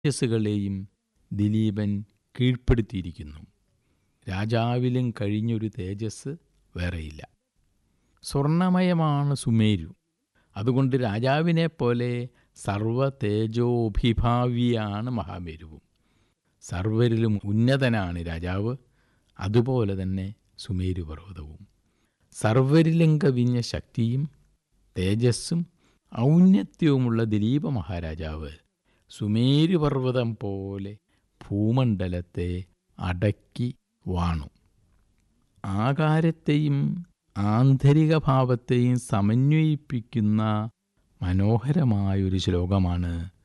തേജസ്സുകളെയും ദിലീപൻ കീഴ്പ്പെടുത്തിയിരിക്കുന്നു രാജാവിലും കഴിഞ്ഞൊരു തേജസ് വേറെയില്ല സ്വർണമയമാണ് സുമേരു അതുകൊണ്ട് രാജാവിനെ പോലെ സർവ തേജോഭിഭാവിയാണ് മഹാമേരുവും സർവരിലും ഉന്നതനാണ് രാജാവ് അതുപോലെ തന്നെ സുമേരു പർവ്വതവും സർവരിലും കവിഞ്ഞ ശക്തിയും തേജസ്സും ഔന്നത്യവുമുള്ള ദിലീപ മഹാരാജാവ് സുമേരു പർവ്വതം പോലെ ഭൂമണ്ഡലത്തെ അടക്കി വാണു ആകാരത്തെയും ആന്തരിക ഭാവത്തെയും സമന്വയിപ്പിക്കുന്ന മനോഹരമായൊരു ശ്ലോകമാണ്